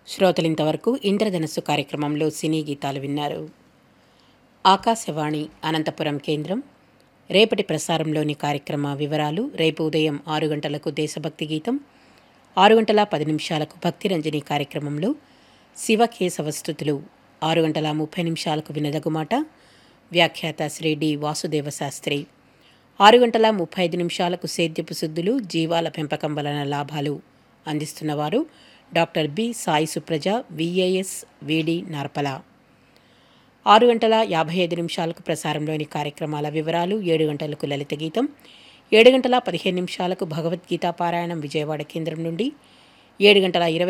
శ్రోతలింతవరకు ఇంద్రధనస్సు కార్యక్రమంలో సినీ గీతాలు విన్నారు ఆకాశవాణి అనంతపురం కేంద్రం రేపటి ప్రసారంలోని కార్యక్రమ వివరాలు రేపు ఉదయం ఆరు గంటలకు దేశభక్తి గీతం ఆరు గంటల పది నిమిషాలకు భక్తిరంజని కార్యక్రమంలో శివకేశవ స్థుతులు ఆరు గంటల ముప్పై నిమిషాలకు వినదగుమాట వ్యాఖ్యాత శ్రీ డి వాసుదేవ శాస్త్రి ఆరు గంటల ముప్పై ఐదు నిమిషాలకు సేద్యపు శుద్ధులు జీవాల పెంపకం వలన లాభాలు అందిస్తున్నవారు doctor B Sai Supraja VAS VD Narpala ఆరు గంటల యాభై ఐదు నిమిషాలకు ప్రసారంలోని కార్యక్రమాల వివరాలు ఏడు గంటలకు లలిత గీతం ఏడు గంటల పదిహేను నిమిషాలకు భగవద్గీత పారాయణం విజయవాడ కేంద్రం నుండి ఏడు గంటల ఇరవై